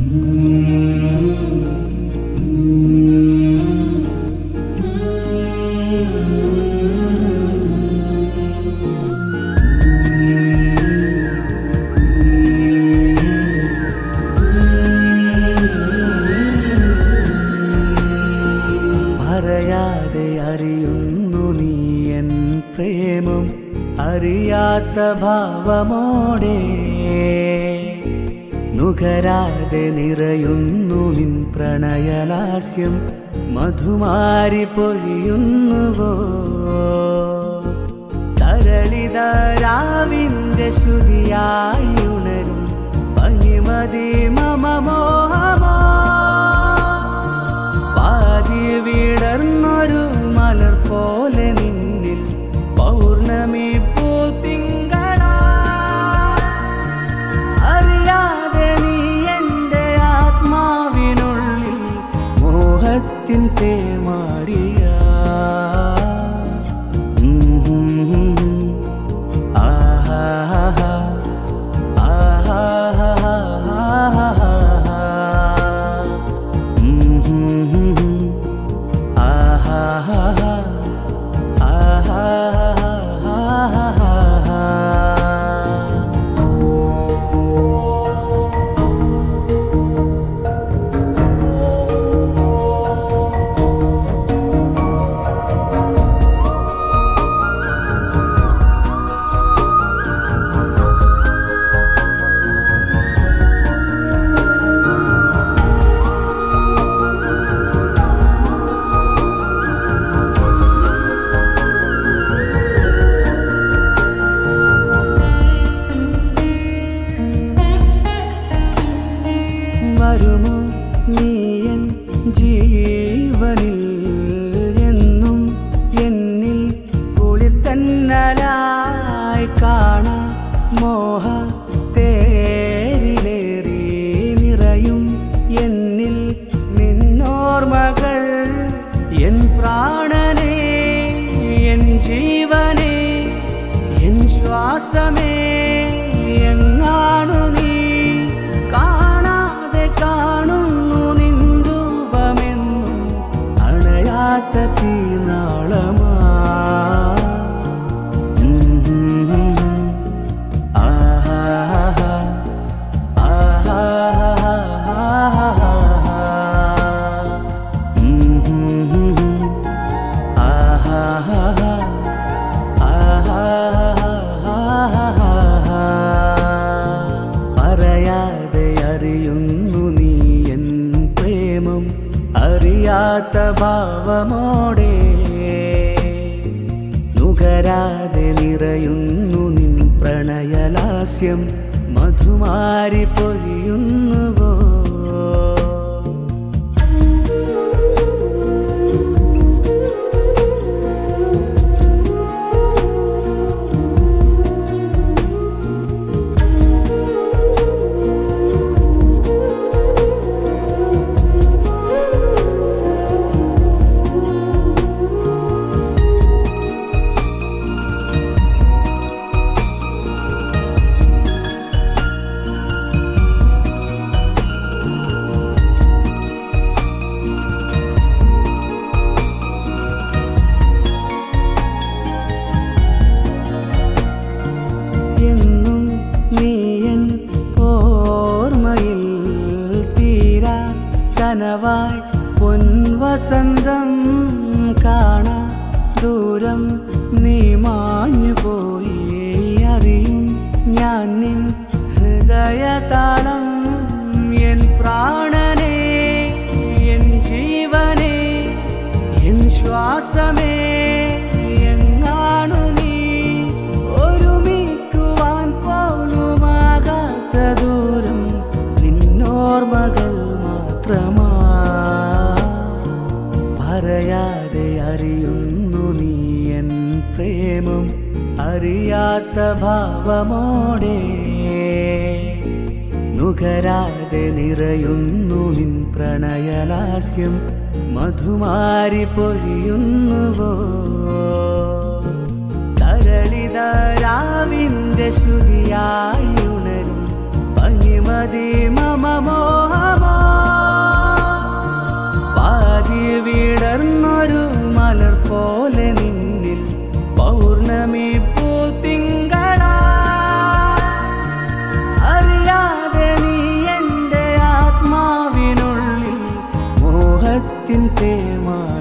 പറയാതെ അറിയുന്നു നീ എൻ പ്രേമം അറിയാത്ത ഭാവമോടെ നുകരാതെ നിറയുന്നു നിൻ പ്രണയലാസ്യം മധുമാരി പൊഴിയുന്നുവോ തരളിതരാവിൻ്റെ ശ്രുതിയായി ഉണരും പനിമതി മമ മോഹമോ പാതി വിടർന്നൊരു മലർ പോലെ നിന്നിൽ പൗർണമി പൂത്തിങ്കളാ അറിയാതെ നീ എൻ്റെ ആത്മാവിനുള്ളിൽ മോഹത്തിൻ തേമാരിയ ആഹാ വരുമോ നീയൻ ജീവനിൽ എന്നും എന്നിൽ കുളിർ തന്നലായി കാണാ മോഹ തേരിലേറി നിറയും എന്നിൽ നിന്നോർമകൾ എൻ പ്രാണനെ എൻ ജീവനെ എൻ ശ്വാസമേ എങ്ങാണു നീ കാണാതെ കാണുന്നു നിൻ രൂപമെന്നും അണയാത്ത തീനാളമാ ആഹാ പറയാതെ അറിയുന്നു നീ എൻ പ്രേമം അറിയാത്ത ഭാവമോടെ നുകരാതെ നിറയുന്നു നിൻ പ്രണയലാസ്യം മധുമാരി പൊഴിയുന്നുവോ എന്നും നീയൻ ഓർമ്മയിൽ തീരാ കനവായി പൊൻവസന്തം കാണാ ദൂരം നീ മാഞ്ഞു പോയി അറിയും ഞാൻ നിൻ ഹൃദയതാളം എൻ പ്രാണനെ എൻ ജീവനെ എൻ ശ്വാസമേ എങ്ങാണു നീ ഒരുമിക്കുവാൻ പോലുമാകാത്ത ദൂരം നിന്നോർമകൾ മാത്രമാ പറയാതെ അറിയുന്നു നീ എൻ പ്രേമം അറിയാത്ത ഭാവമോടെ നുകരാതെ നിറയുന്നു നിൻ പ്രണയലാസ്യം മധുമാരി പൊഴിയുന്നുവോ തരളിതരാവിൻ്റെ ശ്രുതിയായി ഉണരും പനിമതി മമ മോഹമോ തേമാ